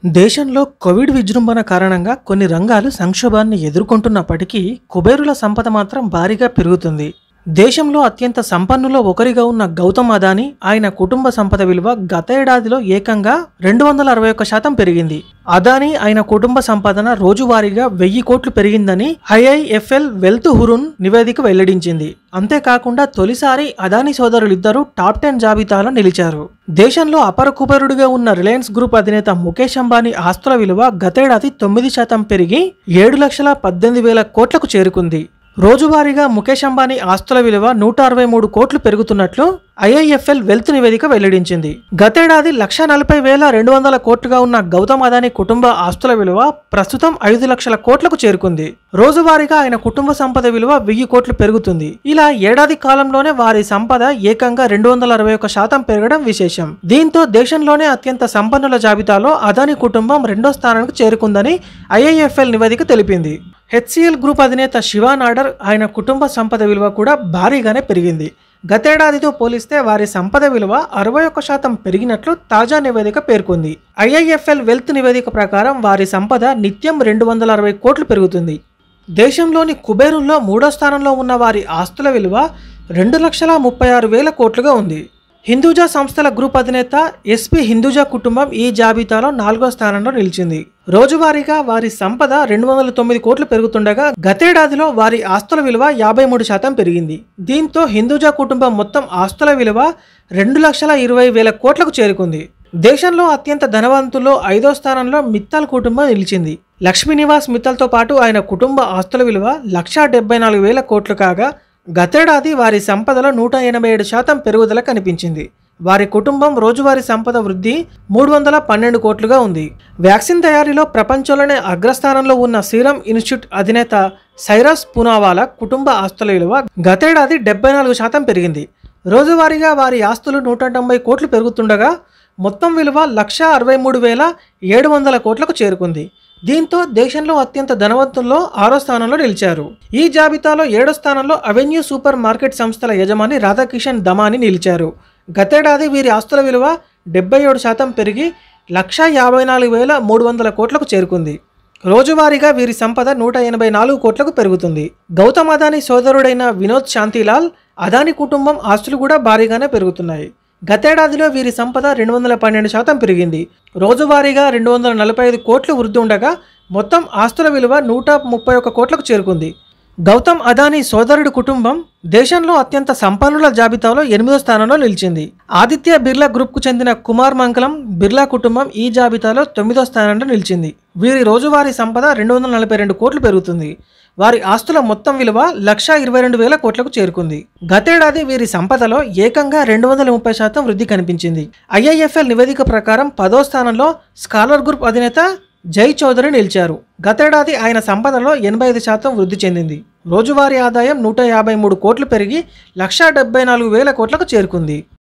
దేశంలో కోవిడ్ విజృంభణ కారణంగా కొన్ని రంగాలు సంక్షోభాన్ని ఎదుర్కొంటున్నప్పటికీ కుబేరుల సంపద మాత్రం భారీగా పెరుగుతుంది దేశంలో అత్యంత సంపన్నులో ఒకరిగా ఉన్న గౌతమ్ అదానీ ఆయన కుటుంబ సంపద విలువ గత ఏడాదిలో ఏకంగా రెండు వందల అరవై ఒక్క శాతం పెరిగింది అదానీ ఆయన కుటుంబ సంపాదన రోజువారీగా వెయ్యి కోట్లు పెరిగిందని ఐఐఎఫ్ఎల్ వెల్త్ హురున్ నివేదిక వెల్లడించింది అంతేకాకుండా తొలిసారి అదానీ సోదరులిద్దరూ టాప్ టెన్ జాబితాలో నిలిచారు దేశంలో అపర కుబేరుడిగా ఉన్న రిలయన్స్ గ్రూప్ అధినేత ముఖేష్ అంబానీ ఆస్తుల విలువ గతేడాది తొమ్మిది శాతం పెరిగి ఏడు లక్షల పద్దెనిమిది వేల కోట్లకు చేరుకుంది రోజువారీగా ముఖేష్ అంబానీ ఆస్తుల విలువ నూట అరవై మూడు కోట్లు పెరుగుతున్నట్లు ఐఐఎఫ్ఎల్ వెల్త్ నివేదిక వెల్లడించింది గతేడాది లక్ష నలభై వేల రెండు వందల కోట్లుగా ఉన్న గౌతమ్ అదానీ కుటుంబ ఆస్తుల విలువ ప్రస్తుతం ఐదు లక్షల కోట్లకు చేరుకుంది రోజువారీగా ఆయన కుటుంబ సంపద విలువ వెయ్యి కోట్లు పెరుగుతుంది ఇలా ఏడాది కాలంలోనే వారి సంపద ఏకంగా రెండు వందల అరవై ఒక్క శాతం పెరగడం విశేషం దీంతో దేశంలోనే అత్యంత సంపన్నుల జాబితాలో అదానీ కుటుంబం రెండో స్థానానికి చేరుకుందని ఐఐఎఫ్ఎల్ నివేదిక తెలిపింది హెచ్సిఎల్ గ్రూప్ అధినేత శివా నాడర్ ఆయన కుటుంబ సంపద విలువ కూడా భారీగానే పెరిగింది గతేడాదితో పోలిస్తే వారి సంపద విలువ అరవై ఒక్క శాతం పెరిగినట్లు తాజా నివేదిక పేర్కొంది ఐఐఎఫ్ఎల్ వెల్త్ నివేదిక ప్రకారం వారి సంపద నిత్యం రెండు వందల అరవై కోట్లు పెరుగుతుంది దేశంలోని కుబేరుల్లో మూడో స్థానంలో ఉన్న వారి ఆస్తుల విలువ రెండు లక్షల ముప్పై ఆరు వేల కోట్లుగా ఉంది హిందూజా సంస్థల గ్రూప్ అధినేత ఎస్పి హిందూజా కుటుంబం ఈ జాబితాలో నాలుగో స్థానంలో నిలిచింది రోజువారీగా వారి సంపద రెండు వందల తొమ్మిది కోట్లు పెరుగుతుండగా గతేడాదిలో వారి ఆస్తుల విలువ యాభై మూడు శాతం పెరిగింది దీంతో హిందూజా కుటుంబం మొత్తం ఆస్తుల విలువ రెండు లక్షల ఇరవై వేల కోట్లకు చేరుకుంది దేశంలో అత్యంత ధనవంతుల్లో ఐదో స్థానంలో మిత్తల్ కుటుంబం నిలిచింది లక్ష్మీ నివాస్ మిత్తల్తో పాటు ఆయన కుటుంబ ఆస్తుల విలువ లక్షా డెబ్బై నాలుగు వేల కోట్లు కాగా గతేడాది వారి సంపదలో నూట ఎనభై ఏడు శాతం పెరుగుదల కనిపించింది వారి కుటుంబం రోజువారీ సంపద వృద్ధి మూడు వందల పన్నెండు కోట్లుగా ఉంది వ్యాక్సిన్ తయారీలో ప్రపంచంలోనే అగ్రస్థానంలో ఉన్న సీరం ఇన్స్టిట్యూట్ అధినేత సైరస్ పూనావాలా కుటుంబ ఆస్తుల విలువ గతేడాది డెబ్బై నాలుగు శాతం పెరిగింది రోజువారీగా వారి ఆస్తులు నూట తొంభై కోట్లు పెరుగుతుండగా మొత్తం విలువ లక్ష అరవై మూడు వేల ఏడు వందల కోట్లకు చేరుకుంది దీంతో దేశంలో అత్యంత ధనవంతుల్లో ఆరో స్థానంలో నిలిచారు ఈ జాబితాలో ఏడో స్థానంలో అవెన్యూ సూపర్ మార్కెట్ సంస్థల యజమాని రాధాకిషన్ దమాని నిలిచారు గతేడాది వీరి ఆస్తుల విలువ డెబ్బై ఏడు శాతం పెరిగి లక్ష యాభై నాలుగు వేల మూడు వందల కోట్లకు చేరుకుంది రోజువారీగా వీరి సంపద నూట ఎనభై నాలుగు కోట్లకు పెరుగుతుంది గౌతమ్ అదానీ సోదరుడైన వినోద్ శాంతిలాల్ అదానీ కుటుంబం ఆస్తులు కూడా భారీగానే పెరుగుతున్నాయి గతేడాదిలో వీరి సంపద రెండు వందల పన్నెండు శాతం పెరిగింది రోజువారీగా రెండు వందల నలభై ఐదు కోట్లు వృద్ధి ఉండగా మొత్తం ఆస్తుల విలువ నూట ముప్పై ఒక్క కోట్లకు చేరుకుంది గౌతమ్ అదానీ సోదరుడి కుటుంబం దేశంలో అత్యంత సంపన్నుల జాబితాలో ఎనిమిదో స్థానంలో నిలిచింది ఆదిత్య బిర్లా గ్రూప్కు చెందిన కుమార్ మంగళం బిర్లా కుటుంబం ఈ జాబితాలో తొమ్మిదో స్థానంలో నిలిచింది వీరి రోజువారీ సంపద రెండు వందల నలభై రెండు కోట్లు పెరుగుతుంది వారి ఆస్తుల మొత్తం విలువ లక్ష ఇరవై రెండు వేల కోట్లకు చేరుకుంది గతేడాది వీరి సంపదలో ఏకంగా రెండు వందల ముప్పై శాతం వృద్ధి కనిపించింది ఐఐఎఫ్ఎల్ నివేదిక ప్రకారం పదో స్థానంలో స్కాలర్ గ్రూప్ అధినేత జై చౌదరి నిలిచారు గతేడాది ఆయన సంపదలో ఎనభై ఐదు శాతం వృద్ధి చెందింది రోజువారీ ఆదాయం నూట యాభై మూడు కోట్లు పెరిగి లక్షా డెబ్బై నాలుగు వేల కోట్లకు చేరుకుంది